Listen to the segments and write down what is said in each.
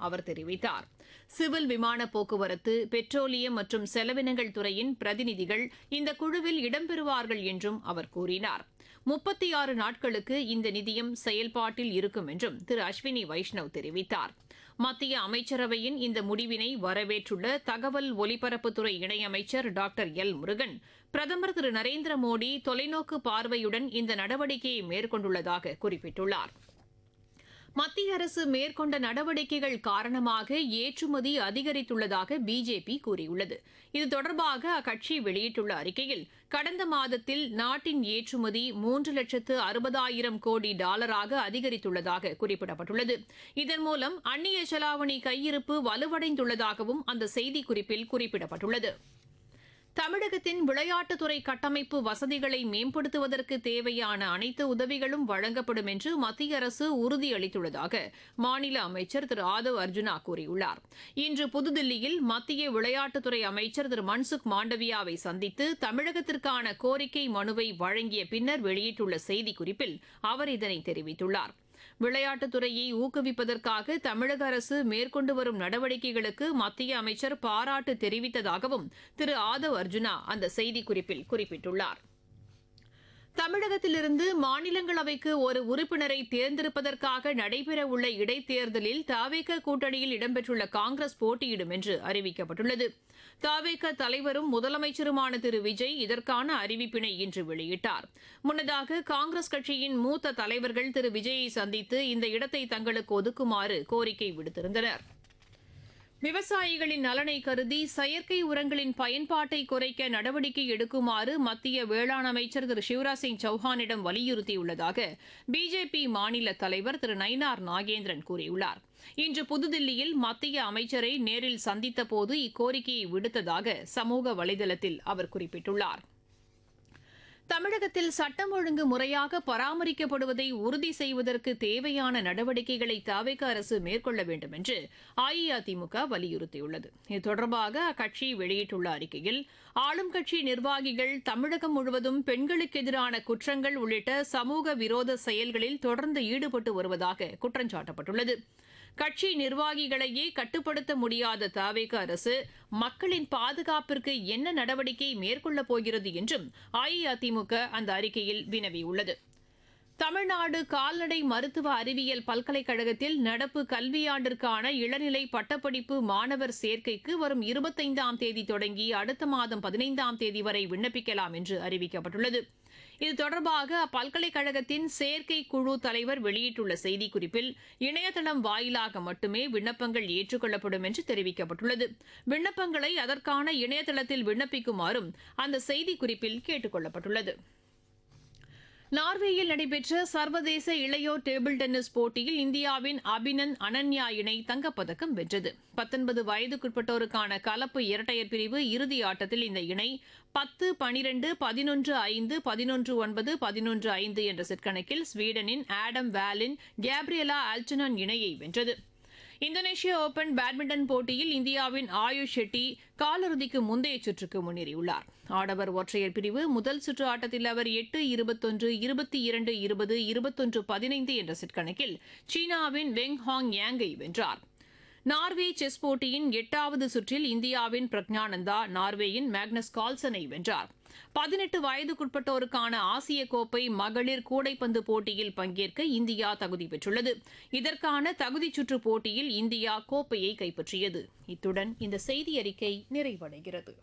அவர் தெரிவித்தார் சிவில் விமான போக்குவரத்து பெட்ரோலியம் மற்றும் செலவினங்கள் துறையின் பிரதிநிதிகள் இந்த குழுவில் இடம்பெறுவார்கள் என்றும் அவர் கூறினார் முப்பத்தி ஆறு நாட்களுக்கு இந்த நிதியம் செயல்பாட்டில் இருக்கும் என்றும் திரு அஸ்வினி வைஷ்ணவ் தெரிவித்தார் மத்திய அமைச்சரவையின் இந்த முடிவினை வரவேற்றுள்ள தகவல் ஒலிபரப்புத்துறை இணையமைச்சர் டாக்டர் எல் முருகன் பிரதமர் திரு நரேந்திர மோடி தொலைநோக்கு பார்வையுடன் இந்த நடவடிக்கையை மேற்கொண்டுள்ளதாக குறிப்பிட்டுள்ளார் மத்திய அரசு மேற்கொண்ட நடவடிக்கைகள் காரணமாக ஏற்றுமதி அதிகரித்துள்ளதாக பிஜேபி கூறியுள்ளது இது தொடர்பாக அக்கட்சி வெளியிட்டுள்ள அறிக்கையில் கடந்த மாதத்தில் நாட்டின் ஏற்றுமதி மூன்று லட்சத்து அறுபதாயிரம் கோடி டாலராக அதிகரித்துள்ளதாக குறிப்பிடப்பட்டுள்ளது இதன் மூலம் அந்நிய செலாவணி கையிருப்பு வலுவடைந்துள்ளதாகவும் அந்த செய்திக்குறிப்பில் குறிப்பிடப்பட்டுள்ளது தமிழகத்தின் விளையாட்டுத்துறை கட்டமைப்பு வசதிகளை மேம்படுத்துவதற்கு தேவையான அனைத்து உதவிகளும் வழங்கப்படும் என்று மத்திய அரசு உறுதியளித்துள்ளதாக மாநில அமைச்சர் திரு ஆதவ் அர்ஜுனா கூறியுள்ளார் இன்று புதுதில்லியில் மத்திய விளையாட்டுத்துறை அமைச்சர் திரு மன்சுக் மாண்டவியாவை சந்தித்து தமிழகத்திற்கான கோரிக்கை மனுவை வழங்கிய பின்னர் வெளியிட்டுள்ள செய்திக்குறிப்பில் அவர் இதனை தெரிவித்துள்ளார் விளையாட்டுத்துறையை ஊக்குவிப்பதற்காக தமிழக அரசு மேற்கொண்டு வரும் நடவடிக்கைகளுக்கு மத்திய அமைச்சர் பாராட்டு தெரிவித்ததாகவும் திரு ஆதவ் அர்ஜுனா அந்த செய்திக்குறிப்பில் குறிப்பிட்டுள்ளார் தமிழகத்திலிருந்து மாநிலங்களவைக்கு ஒரு உறுப்பினரை தேர்ந்தெடுப்பதற்காக நடைபெறவுள்ள இடைத்தேர்தலில் தாவேக கூட்டணியில் இடம்பெற்றுள்ள காங்கிரஸ் போட்டியிடும் என்று அறிவிக்கப்பட்டுள்ளது தாவேக தலைவரும் முதலமைச்சருமான திரு விஜய் இதற்கான அறிவிப்பினை இன்று வெளியிட்டார் முன்னதாக காங்கிரஸ் கட்சியின் மூத்த தலைவர்கள் திரு விஜயை சந்தித்து இந்த இடத்தை தங்களுக்கு ஒதுக்குமாறு கோரிக்கை விடுத்திருந்தனா் விவசாயிகளின் நலனை கருதி செயற்கை உரங்களின் பயன்பாட்டை குறைக்க நடவடிக்கை எடுக்குமாறு மத்திய வேளாண் அமைச்சர் திரு சிவராஜ் சிங் சௌஹானிடம் வலியுறுத்தியுள்ளதாக பிஜேபி மாநில தலைவர் திரு நயினார் நாகேந்திரன் கூறியுள்ளார் இன்று புதுதில்லியில் மத்திய அமைச்சரை நேரில் சந்தித்தபோது இக்கோரிக்கையை விடுத்ததாக சமூக வலைதளத்தில் அவர் குறிப்பிட்டுள்ளார் தமிழகத்தில் சட்டம் ஒழுங்கு முறையாக பராமரிக்கப்படுவதை உறுதி செய்வதற்கு தேவையான நடவடிக்கைகளை தாவேக அரசு மேற்கொள்ள வேண்டும் என்று அஇஅதிமுக வலியுறுத்தியுள்ளது இது தொடர்பாக அக்கட்சி வெளியிட்டுள்ள அறிக்கையில் ஆளும் கட்சி நிர்வாகிகள் தமிழகம் முழுவதும் பெண்களுக்கு எதிரான குற்றங்கள் உள்ளிட்ட சமூக விரோத செயல்களில் தொடர்ந்து ஈடுபட்டு வருவதாக குற்றம் சாட்டப்பட்டுள்ளது கட்சி நிர்வாகிகளையே கட்டுப்படுத்த முடியாத தாவேக அரசு மக்களின் பாதுகாப்பிற்கு என்ன நடவடிக்கை மேற்கொள்ளப் போகிறது என்றும் அஇஅதிமுக அந்த அறிக்கையில் வினவியுள்ளது தமிழ்நாடு கால்நடை மருத்துவ அறிவியல் பல்கலைக்கழகத்தில் நடப்பு கல்வியாண்டிற்கான இளநிலை பட்டப்படிப்பு மாணவர் சேர்க்கைக்கு வரும் இருபத்தைந்தாம் தேதி தொடங்கி அடுத்த மாதம் பதினைந்தாம் தேதி வரை விண்ணப்பிக்கலாம் என்று அறிவிக்கப்பட்டுள்ளது இது தொடர்பாக அப்பல்கலைக்கழகத்தின் சேர்க்கை குழு தலைவர் வெளியிட்டுள்ள செய்திக்குறிப்பில் இணையதளம் வாயிலாக மட்டுமே விண்ணப்பங்கள் ஏற்றுக்கொள்ளப்படும் என்று தெரிவிக்கப்பட்டுள்ளது விண்ணப்பங்களை அதற்கான இணையதளத்தில் விண்ணப்பிக்குமாறும் அந்த செய்திக்குறிப்பில் கேட்டுக் கொள்ளப்பட்டுள்ளது நார்வேயில் நடைபெற்ற சர்வதேச இளையோர் டேபிள் டென்னிஸ் போட்டியில் இந்தியாவின் அபினன் அனன்யா இணை தங்கப்பதக்கம் வென்றது பத்தொன்பது வயதுக்குட்பட்டோருக்கான கலப்பு இரட்டையர் பிரிவு இறுதி ஆட்டத்தில் இந்த இணை பத்து பனிரெண்டு பதினொன்று ஐந்து பதினொன்று ஒன்பது பதினொன்று ஐந்து என்ற செட் கணக்கில் ஸ்வீடனின் ஆடம் வேலின் கேப்ரியலா ஆல்டனன் இணையை வென்றது இந்தோனேஷிய ஓபன் பேட்மிண்டன் போட்டியில் இந்தியாவின் ஆயுஷ் ஷெட்டி காலிறுதிக்கு முந்தைய சுற்றுக்கு முன்னேறியுள்ளார் ஆடவர் ஒற்றையர் பிரிவு முதல் சுற்று ஆட்டத்தில் அவர் எட்டு இருபத்தொன்று இருபத்தி இரண்டு இருபது இருபத்தொன்று பதினைந்து என்ற செட் கணக்கில் சீனாவின் வெங் ஹாங் யாங்கை வென்றார் நார்வே செஸ் போட்டியின் எட்டாவது சுற்றில் இந்தியாவின் பிரக்ஞானந்தா நார்வேயின் மேக்னஸ் கால்சனை வென்றார் பதினெட்டு வயதுக்குட்பட்டோருக்கான ஆசிய கோப்பை மகளிர் கூடைப்பந்து போட்டியில் பங்கேற்க இந்தியா தகுதி பெற்றுள்ளது இதற்கான தகுதிச் சுற்று போட்டியில் இந்தியா கோப்பையை கைப்பற்றியது இத்துடன் இந்த செய்தி அறிக்கை நிறைவடைகிறது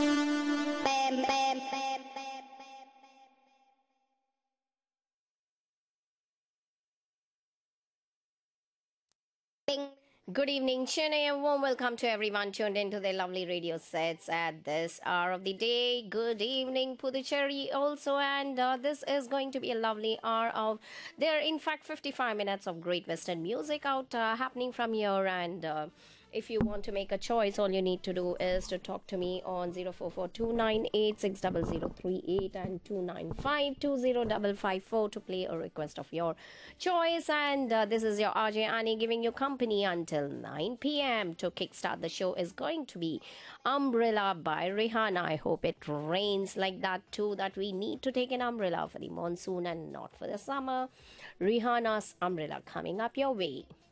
Good evening, Chennai, and warm welcome to everyone tuned into their lovely radio sets at this hour of the day. Good evening, Puducherry, also, and uh, this is going to be a lovely hour of there. are, In fact, 55 minutes of great Western music out uh, happening from here, and uh, if you want to make a choice, all you need to do is to talk to me on 0442986038 and 2952054 to play a request of your choice. And uh, this is your RJ Annie giving you company until 9 p.m. To kickstart the show is going to be Umbrella by Rihanna. I hope it rains like that too, that we need to take an umbrella for the monsoon and not for the summer. Rihanna's umbrella coming up your way.